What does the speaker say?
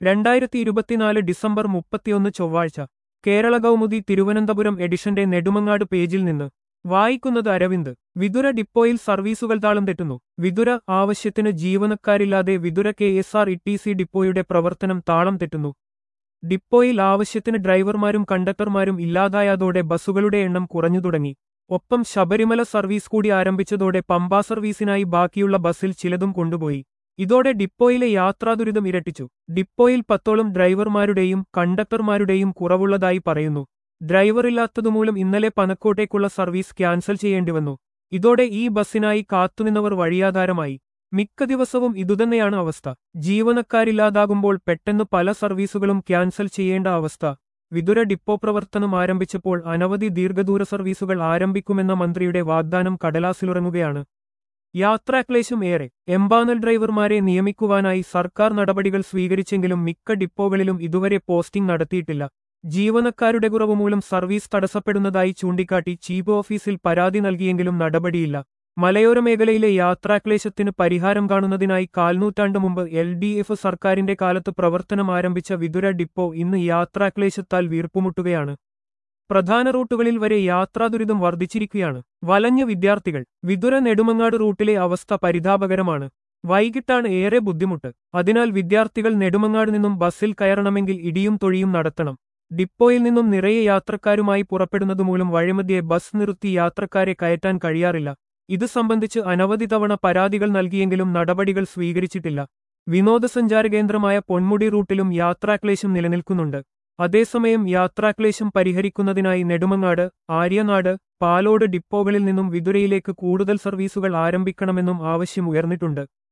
രണ്ടായിരത്തി ഇരുപത്തിനാല് ഡിസംബർ മുപ്പത്തിയൊന്ന് ചൊവ്വാഴ്ച കേരള കൗമുദി തിരുവനന്തപുരം എഡിഷന്റെ നെടുമങ്ങാട് പേജിൽ നിന്ന് വായിക്കുന്നത് അരവിന്ദ് വിതുര ഡിപ്പോയിൽ സർവീസുകൾ താളം തെറ്റുന്നു വിതുര ആവശ്യത്തിന് ജീവനക്കാരില്ലാതെ Vithura K S R T C സി ഡിപ്പോയുടെ പ്രവർത്തനം താളം തെറ്റുന്നു ഡിപ്പോയിൽ ആവശ്യത്തിന് ഡ്രൈവർമാരും കണ്ടക്ടർമാരും ഇല്ലാതായതോടെ ബസ്സുകളുടെ എണ്ണം കുറഞ്ഞു തുടങ്ങി ഒപ്പം ശബരിമല സർവീസ് കൂടി ആരംഭിച്ചതോടെ പമ്പാ സർവീസിനായി ബാക്കിയുള്ള ബസ്സിൽ ചിലതും കൊണ്ടുപോയി ഇതോടെ ഡിപ്പോയിലെ യാത്രാദുരിതം ഇരട്ടിച്ചു ഡിപ്പോയിൽ പത്തോളം ഡ്രൈവർമാരുടെയും കണ്ടക്ടർമാരുടെയും കുറവുള്ളതായി പറയുന്നു ഡ്രൈവറില്ലാത്തതുമൂലം ഇന്നലെ പനക്കോട്ടേക്കുള്ള സർവീസ് ക്യാൻസൽ ചെയ്യേണ്ടിവന്നു ഇതോടെ ഈ ബസ്സിനായി കാത്തുനിന്നവർ വഴിയാധാരമായി മിക്ക ദിവസവും ഇതുതന്നെയാണ് അവസ്ഥ ജീവനക്കാരില്ലാതാകുമ്പോൾ പെട്ടെന്ന് പല സർവീസുകളും ക്യാൻസൽ ചെയ്യേണ്ട അവസ്ഥ വിതുര ഡിപ്പോ പ്രവർത്തനം ആരംഭിച്ചപ്പോൾ അനവധി ദീർഘദൂര സർവീസുകൾ ആരംഭിക്കുമെന്ന മന്ത്രിയുടെ വാഗ്ദാനം കടലാസിലുറങ്ങുകയാണ് യാത്രാക്ലേശം ഏറെ എംപാനൽ ഡ്രൈവർമാരെ നിയമിക്കുവാനായി സർക്കാർ നടപടികൾ സ്വീകരിച്ചെങ്കിലും മിക്ക ഡിപ്പോകളിലും ഇതുവരെ പോസ്റ്റിംഗ് നടത്തിയിട്ടില്ല ജീവനക്കാരുടെ കുറവ് മൂലം സർവീസ് തടസ്സപ്പെടുന്നതായി ചൂണ്ടിക്കാട്ടി ചീഫ് ഓഫീസിൽ പരാതി നൽകിയെങ്കിലും നടപടിയില്ല മലയോര മേഖലയിലെ യാത്രാക്ലേശത്തിന് പരിഹാരം കാണുന്നതിനായി കാൽനൂറ്റാണ്ട് മുമ്പ് എൽ ഡി എഫ് സർക്കാരിന്റെ കാലത്ത് പ്രവർത്തനം ആരംഭിച്ച വിതുര ഡിപ്പോ ഇന്ന് യാത്രാക്ലേശത്താൽ വീർപ്പുമുട്ടുകയാണ് പ്രധാന റൂട്ടുകളിൽ വരെ യാത്രാദുരിതം വർദ്ധിച്ചിരിക്കുകയാണ് വലഞ്ഞ വിദ്യാർത്ഥികൾ വിതുര നെടുമങ്ങാട് റൂട്ടിലെ അവസ്ഥ പരിതാപകരമാണ് വൈകിട്ടാണ് ഏറെ ബുദ്ധിമുട്ട് അതിനാൽ വിദ്യാർത്ഥികൾ നെടുമങ്ങാട് നിന്നും ബസ്സിൽ കയറണമെങ്കിൽ ഇടിയും തൊഴിയും നടത്തണം ഡിപ്പോയിൽ നിന്നും നിറയെ യാത്രക്കാരുമായി പുറപ്പെടുന്നതുമൂലം വഴിമധ്യേ ബസ് നിർത്തി യാത്രക്കാരെ കയറ്റാൻ കഴിയാറില്ല ഇത് സംബന്ധിച്ച് അനവധി തവണ പരാതികൾ നൽകിയെങ്കിലും നടപടികൾ സ്വീകരിച്ചിട്ടില്ല വിനോദസഞ്ചാര കേന്ദ്രമായ പൊന്മുടി റൂട്ടിലും യാത്രാക്ലേശം നിലനിൽക്കുന്നുണ്ട് അതേസമയം യാത്രാക്ലേശം പരിഹരിക്കുന്നതിനായി നെടുമങ്ങാട് ആര്യനാട് പാലോട് ഡിപ്പോകളിൽ നിന്നും വിതുരയിലേക്ക് കൂടുതൽ സർവീസുകൾ ആരംഭിക്കണമെന്നും ആവശ്യം ഉയർന്നിട്ടുണ്ട്